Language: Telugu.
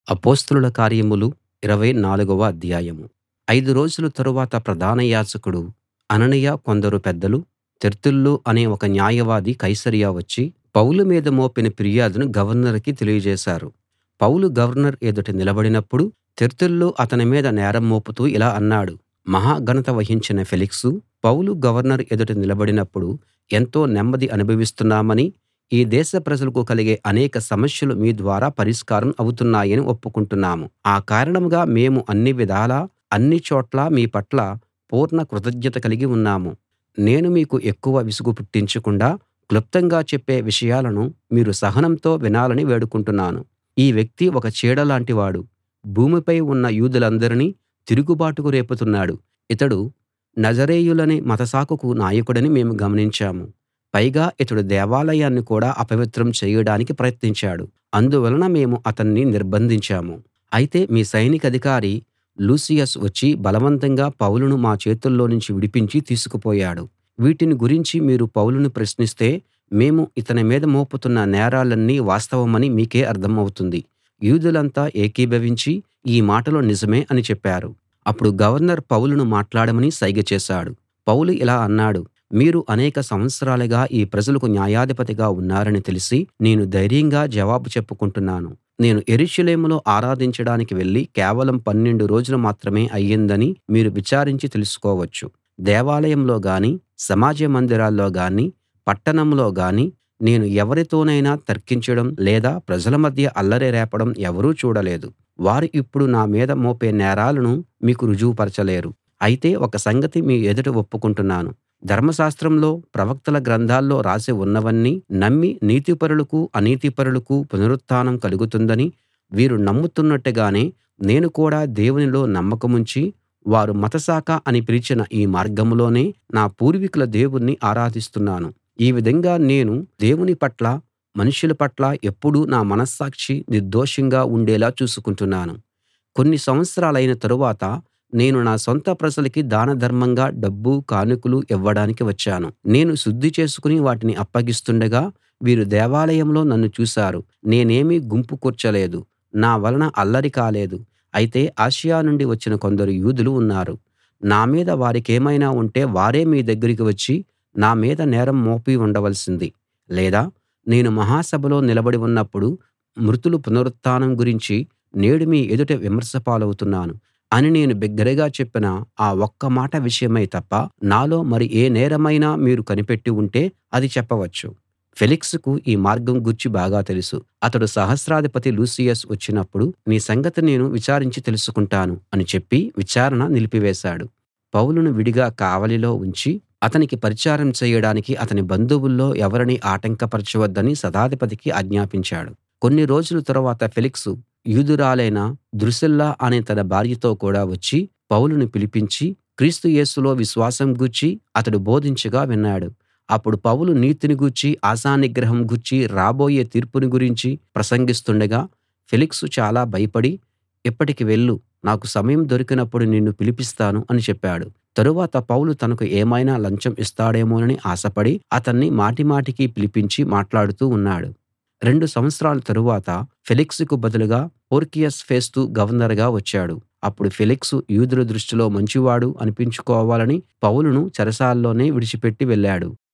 అపొస్తలుల కార్యములు ఇరవై నాలుగవ అధ్యాయం ఐదు రోజుల తరువాత ప్రధాన యాజకుడు అననీయ కొందరు పెద్దలు తెర్తుల్లో అనే ఒక న్యాయవాది కైసరయ వచ్చి పౌలు మీద మోపిన ఫిర్యాదును గవర్నరుకి తెలియజేశారు పౌలు గవర్నర్ ఎదుట నిలబడినప్పుడు తెర్తుల్లో అతని మీద నేరం మోపుతూ ఇలా అన్నాడు మహా ఘనత వహించిన ఫేలిక్సూ పౌలు గవర్నర్ ఎదుట నిలబడినప్పుడు ఎంతో నెమ్మది అనుభవిస్తున్నామనీ ఈ దేశ ప్రజలకు కలిగే అనేక సమస్యలు మీ ద్వారా పరిష్కారం అవుతున్నాయని ఒప్పుకుంటున్నాము ఆ కారణంగా మేము అన్ని విధాలా అన్ని చోట్లా మీ పట్ల పూర్ణ కృతజ్ఞత కలిగి ఉన్నాము నేను మీకు ఎక్కువ విసుగు పుట్టించకుండా క్లుప్తంగా చెప్పే విషయాలను మీరు సహనంతో వినాలని వేడుకుంటున్నాను ఈ వ్యక్తి ఒక చీడ లాంటివాడు భూమిపై ఉన్న యూదులందరినీ తిరుగుబాటుకు రేపుతున్నాడు ఇతడు నజరేయులని మతసాకుకు నాయకుడని మేము గమనించాము పైగా ఇతడు దేవాలయాన్ని కూడా అపవిత్రం చేయడానికి ప్రయత్నించాడు అందువలన మేము అతన్ని నిర్బంధించాము అయితే మీ సైనికాధికారి లూసియస్ వచ్చి బలవంతంగా పౌలును మా చేతుల్లోనుంచి విడిపించి తీసుకుపోయాడు వీటిని గురించి మీరు పౌలును ప్రశ్నిస్తే మేము ఇతని మీద మోపుతున్న నేరాలన్నీ వాస్తవమని మీకే అర్థం అవుతుంది యూదులంతా ఏకీభవించి ఈ మాటలు నిజమే అని చెప్పారు అప్పుడు గవర్నర్ పౌలును మాట్లాడమని సైగ చేశాడు పౌలు ఇలా అన్నాడు మీరు అనేక సంవత్సరాలుగా ఈ ప్రజలకు న్యాయాధిపతిగా ఉన్నారని తెలిసి నేను ధైర్యంగా జవాబు చెప్పుకుంటున్నాను నేను యెరూషలేములో ఆరాధించడానికి వెళ్ళి కేవలం పన్నెండు రోజులు మాత్రమే అయ్యిందని మీరు విచారించి తెలుసుకోవచ్చు దేవాలయంలో గానీ సమాజ మందిరాల్లో గానీ పట్టణంలో గానీ నేను ఎవరితోనైనా తర్కించడం లేదా ప్రజల మధ్య అల్లరి రేపడం ఎవరూ చూడలేదు వారు ఇప్పుడు నా మీద మోపే నేరాలను మీకు రుజువుపరచలేరు అయితే ఒక సంగతి మీ ఎదుట ఒప్పుకుంటున్నాను ధర్మశాస్త్రంలో ప్రవక్తల గ్రంథాల్లో రాసి ఉన్నవన్నీ నమ్మి నీతిపరులకు అనీతిపరులకు పునరుత్థానం కలుగుతుందని వీరు నమ్ముతున్నట్టుగానే నేను కూడా దేవునిలో నమ్మకముంచి వారు మతశాఖ అని పిలిచిన ఈ మార్గంలోనే నా పూర్వీకుల దేవుణ్ణి ఆరాధిస్తున్నాను ఈ విధంగా నేను దేవుని పట్ల మనుషుల పట్ల ఎప్పుడూ నా మనస్సాక్షి నిర్దోషంగా ఉండేలా చూసుకుంటున్నాను కొన్ని సంవత్సరాలైన తరువాత నేను నా సొంత ప్రజలకి దానధర్మంగా డబ్బు కానుకలు ఇవ్వడానికి వచ్చాను నేను శుద్ధి చేసుకుని వాటిని అప్పగిస్తుండగా వీరు దేవాలయంలో నన్ను చూశారు నేనేమీ గుంపు కూర్చలేదు నా వలన అల్లరి కాలేదు అయితే ఆసియా నుండి వచ్చిన కొందరు యూదులు ఉన్నారు నా మీద వారికేమైనా ఉంటే వారే మీ దగ్గరికి వచ్చి నా మీద నేరం మోపి ఉండవలసింది లేదా నేను మహాసభలో నిలబడి ఉన్నప్పుడు మృతుల పునరుత్థానం గురించి నేడు మీ ఎదుట విమర్శ పాలవుతున్నాను అని నేను బిగ్గరగా చెప్పిన ఆ ఒక్క మాట విషయమై తప్ప నాలో మరి ఏ నేరమైనా మీరు కనిపెట్టి ఉంటే అది చెప్పవచ్చు ఫేలిక్సుకు ఈ మార్గం గూర్చి బాగా తెలుసు అతడు సహస్రాధిపతి లూసియస్ వచ్చినప్పుడు నీ సంగతి నేను విచారించి తెలుసుకుంటాను అని చెప్పి విచారణ నిలిపివేశాడు పౌలును విడిగా కావలిలో ఉంచి అతనికి పరిచారం చేయడానికి అతని బంధువుల్లో ఎవరినీ ఆటంకపరచవద్దని శతాధిపతికి ఆజ్ఞాపించాడు కొన్ని రోజుల తరువాత ఫేలిక్సు యూదురాలైన ద్రుసిల్ల అనే తన భార్యతో కూడా వచ్చి పౌలును పిలిపించి క్రీస్తు యేసులో విశ్వాసం గూర్చి అతడు బోధించగా విన్నాడు అప్పుడు పౌలు నీతిని గూర్చి ఆశానిగ్రహం గూర్చి రాబోయే తీర్పుని గురించి ప్రసంగిస్తుండగా ఫేలిక్సు చాలా భయపడి ఇప్పటికి వెళ్ళు నాకు సమయం దొరికినప్పుడు నిన్ను పిలిపిస్తాను అని చెప్పాడు తరువాత పౌలు తనకు ఏమైనా లంచం ఇస్తాడేమోనని ఆశపడి అతన్ని మాటిమాటికి పిలిపించి మాట్లాడుతూ ఉన్నాడు రెండు సంవత్సరాల తరువాత ఫేలిక్సుకు బదులుగా పోర్కియస్ ఫేస్తు గవర్నరుగా వచ్చాడు అప్పుడు ఫేలిక్సు యూదుల దృష్టిలో మంచివాడు అనిపించుకోవాలని పౌలును చెరసాల్లోనే విడిచిపెట్టి వెళ్ళాడు